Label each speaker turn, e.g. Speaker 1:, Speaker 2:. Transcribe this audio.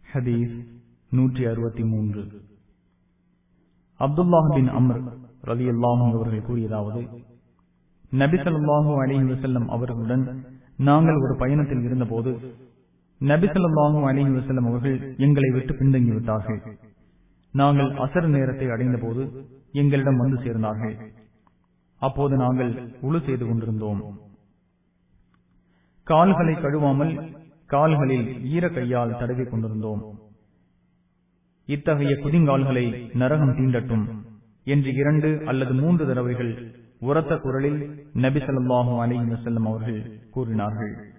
Speaker 1: ஹதீஸ் நூற்றி அறுபத்தி மூன்று அப்துல்லாஹ் பின் அம்ர் ரதி அல்லாஹும் அவர்கள் கூறியதாவது நபி சொல்லாஹு அலி வசல்லம் அவர்களுடன் நாங்கள் ஒரு பயணத்தில் இருந்தபோது நபி சொல்லாஹு அலி வசல்லம் அவர்கள் எங்களை விட்டு பின்தங்கிவிட்டார்கள் நாங்கள் அசர் நேரத்தை அடைந்த போது எங்களிடம் வந்து சேர்ந்தார்கள் அப்போது நாங்கள் உழு செய்து கொண்டிருந்தோம் கால்களை கழுவாமல் கால்களில் ஈர கையால் தடவி கொண்டிருந்தோம் இத்தகைய குதிங்கால்களை நரகம் தீண்டட்டும் என்று இரண்டு அல்லது மூன்று தடவைகள் உரத்த குரலில் நபி சொல்லாஹு அலி வசல்லம் அவர்கள் கூறினார்கள்